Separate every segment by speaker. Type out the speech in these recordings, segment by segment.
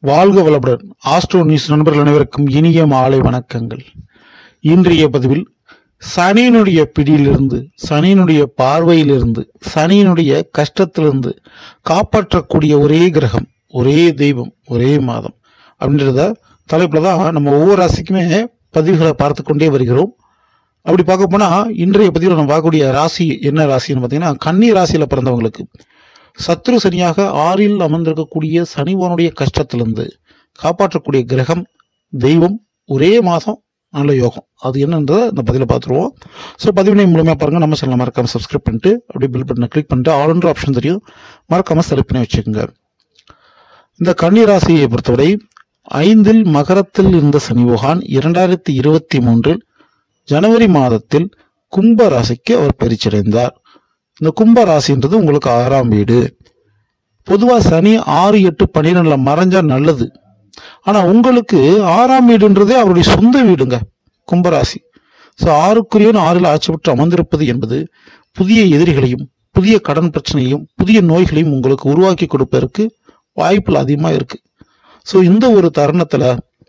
Speaker 1: வாழ்க வளமுடன் astro news நண்பர்கள் அனைவருக்கும் இனிய மாலை வணக்கங்கள் இன்றைய பதிவில் சனியினுடைய பிடியிலிருந்து சனியினுடைய பார்வையிலிருந்து சனியினுடைய கஷ்டத்திலிருந்து காப்பாற்றக்கூடிய ஒரே கிரகம் ஒரே தெய்வம் ஒரே மாதம் அப்படின்றத தலைப்பில் தான் நம்ம ஒவ்வொரு ராசிக்குமே பதிவுகளை பார்த்து கொண்டே வருகிறோம் அப்படி பார்க்க போனால் இன்றைய பதிவில் நம்ம பார்க்கக்கூடிய ராசி என்ன ராசின்னு பார்த்தீங்கன்னா கன்னி ராசியில் பிறந்தவங்களுக்கு சத்ரு சனியாக ஆறில் அமர்ந்திருக்கக்கூடிய சனிவனுடைய கஷ்டத்திலிருந்து காப்பாற்றக்கூடிய கிரகம் தெய்வம் ஒரே மாதம் நல்ல யோகம் அது என்னன்றதை இந்த பதிவில் பார்த்துருவோம் ஸோ பதிவினை முழுமையாக பாருங்கள் நம்ம சேனலை மறக்காம சப்ஸ்கிரைப் பண்ணிட்டு அப்படியே பில் பட்டனை கிளிக் பண்ணிட்டு ஆல்ன்ற ஆப்ஷன் தெரியும் மறக்காம செலக்ட் பண்ணி வச்சுக்கோங்க இந்த கன்னி ராசியை பொறுத்தவரை ஐந்தில் மகரத்தில் இருந்த சனி பகவான் இரண்டாயிரத்தி இருபத்தி மூன்றில் ஜனவரி மாதத்தில் கும்ப ராசிக்கு அவர் பரிச்சடைந்தார் இந்த கும்ப ராசின்றது உங்களுக்கு ஆறாம் வீடு பொதுவா சனி ஆறு எட்டு பன்னிரெண்டுல மறைஞ்சா நல்லது ஆனா உங்களுக்கு ஆறாம் வீடுன்றதே அவருடைய சொந்த வீடுங்க கும்பராசி ஸோ ஆறுக்குரியவன் ஆறில் ஆட்சி பெற்று அமர்ந்திருப்பது என்பது புதிய எதிரிகளையும் புதிய கடன் பிரச்சனையும் புதிய நோய்களையும் உங்களுக்கு உருவாக்கி கொடுப்பதற்கு வாய்ப்புகள் அதிகமாக இருக்கு ஸோ இந்த ஒரு தருணத்துல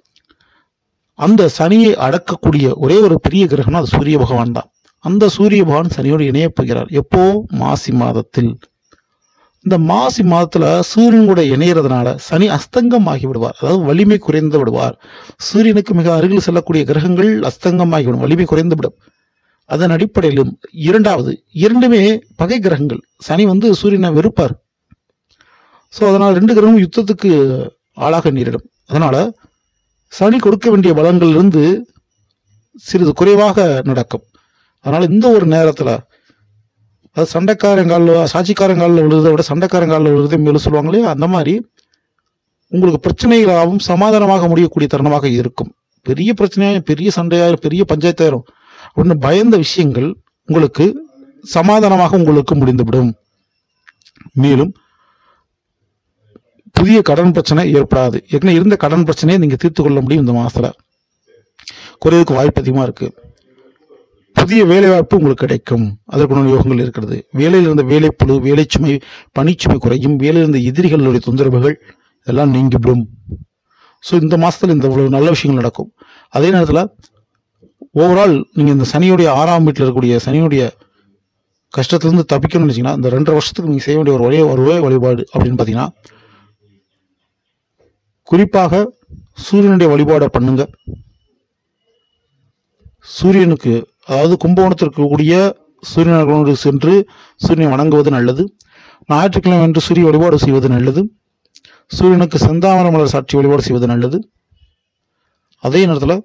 Speaker 1: அந்த சனியை அடக்கக்கூடிய ஒரே ஒரு பெரிய கிரகம்னா அது சூரிய பகவான் தான் அந்த சூரிய பகவான் சனியோடு இணையப் போகிறார் எப்போ மாசி மாதத்தில் இந்த மாசி மாதத்துல சூரியன் கூட இணையறதுனால சனி அஸ்தங்கம் ஆகி விடுவார் அதாவது வலிமை குறைந்து விடுவார் சூரியனுக்கு மிக அருகில் செல்லக்கூடிய கிரகங்கள் அஸ்தங்கமாகிவிடும் வலிமை குறைந்து விடும் அதன் அடிப்படையிலும் இரண்டாவது இரண்டுமே பகை கிரகங்கள் சனி வந்து சூரியனை வெறுப்பார் ஸோ அதனால் ரெண்டு கிரகமும் யுத்தத்துக்கு ஆளாக நேரிடும் அதனால சனி கொடுக்க வேண்டிய பலன்களிலிருந்து சிறிது குறைவாக நடக்கும் அதனால இந்த ஒரு நேரத்துல அது சண்டைக்காரங்காலில் சாட்சிக்காரங்காலில் விழுறதை விட சண்டைக்காரங்காலில் விழுறதை மேலும் சொல்லுவாங்க இல்லையா அந்த மாதிரி உங்களுக்கு பிரச்சனைகளாகவும் சமாதானமாக முடியக்கூடிய தருணமாக இருக்கும் பெரிய பிரச்சனையாக பெரிய சண்டையாயிரும் பெரிய பஞ்சாயத்தாயிரும் அப்படின்னு பயந்த விஷயங்கள் உங்களுக்கு சமாதானமாக உங்களுக்கு முடிந்துவிடும் மேலும் புதிய கடன் பிரச்சனை ஏற்படாது ஏற்கனவே இருந்த கடன் பிரச்சனையை நீங்க தீர்த்து கொள்ள முடியும் இந்த மாசத்துல குறைவுக்கு வாய்ப்பு அதிகமா இருக்கு புதிய வேலை வாய்ப்பு உங்களுக்கு கிடைக்கும் அதற்குண்டான யோகங்கள் இருக்கிறது வேலையில் இருந்த வேலைப்புழு வேலைச்சுமை பணிச்சுமை குறையும் வேலையில் இருந்த எதிரிகளுடைய தொந்தரவுகள் இதெல்லாம் நீங்கிவிடும் ஸோ இந்த மாசத்துல இந்த இவ்வளவு நல்ல விஷயங்கள் நடக்கும் அதே நேரத்தில் ஓவரால் நீங்க இந்த சனியுடைய ஆறாம் வீட்டில் இருக்கக்கூடிய சனியுடைய கஷ்டத்திலிருந்து தப்பிக்கணும்னு நினைச்சீங்கன்னா இந்த ரெண்டரை வருஷத்துக்கு நீங்க செய்ய வேண்டிய ஒரு ஒரே ஒரே வழிபாடு அப்படின்னு பார்த்தீங்கன்னா குறிப்பாக சூரியனுடைய வழிபாடை பண்ணுங்க சூரியனுக்கு அதாவது கும்பகோணத்திற்கு கூடிய சூரியனோடு சென்று சூரியனை வணங்குவது நல்லது ஞாயிற்றுக்கிழமை என்று சூரிய வழிபாடு செய்வது நல்லது சூரியனுக்கு செந்தாமர மலர் சாட்சி வழிபாடு செய்வது நல்லது அதே நேரத்தில்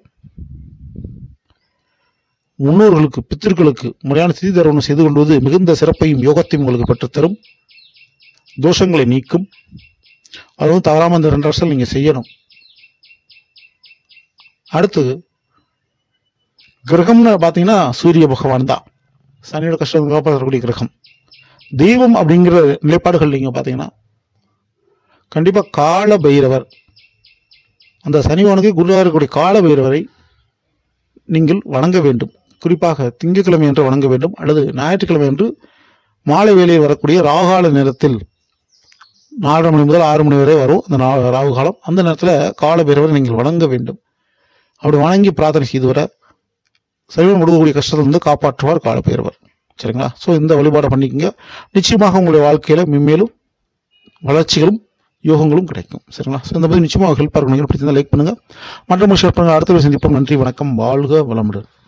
Speaker 1: முன்னோர்களுக்கு பித்திருக்களுக்கு முறையான திதி தர்மம் செய்து கொள்வது மிகுந்த சிறப்பையும் யோகத்தையும் உங்களுக்கு பெற்றுத்தரும் தோஷங்களை நீக்கும் அதுவும் தவறாம இந்த ரெண்டு வருஷம் நீங்க செய்யணும் அடுத்து கிரகம்னு பார்த்தீங்கன்னா சூரிய பகவான் தான் சனியோட கஷ்டம் காப்பாற்றக்கூடிய கிரகம் தெய்வம் அப்படிங்கிற நிலைப்பாடுகள் நீங்க பார்த்தீங்கன்னா கண்டிப்பா கால பைரவர் அந்த சனிவானுக்கு குருவாக இருக்கக்கூடிய கால பைரவரை நீங்கள் வணங்க வேண்டும் குறிப்பாக திங்கட்கிழமை என்று வணங்க வேண்டும் அல்லது ஞாயிற்றுக்கிழமை என்று மாலை வேளையில் வரக்கூடிய ராகால நேரத்தில் நாலரை மணி முதல் ஆறு மணி வரை வரும் அந்த நா- ராகு காலம் அந்த நேரத்தில் கால பைரவரை நீங்கள் வணங்க வேண்டும் அப்படி வணங்கி பிரார்த்தனை செய்து வர சைவம் கொடுக்கக்கூடிய கஷ்டத்தை வந்து காப்பாற்றுவார் கால பைரவர் சரிங்களா ஸோ இந்த வழிபாடை பண்ணிக்கங்க நிச்சயமாக உங்களுடைய வாழ்க்கையில மென்மேலும் வளர்ச்சிகளும் யோகங்களும் கிடைக்கும் சரிங்களா ஸோ இந்த மாதிரி நிச்சயமாக ஹெல்ப் இருக்கணும் பிடிச்சிருந்தா லைக் பண்ணுங்க மற்றும் ஷேர் பண்ணுங்க அடுத்த ஒரு சந்திப்போம் நன்றி வணக்கம் வாழ்க வளமுடன்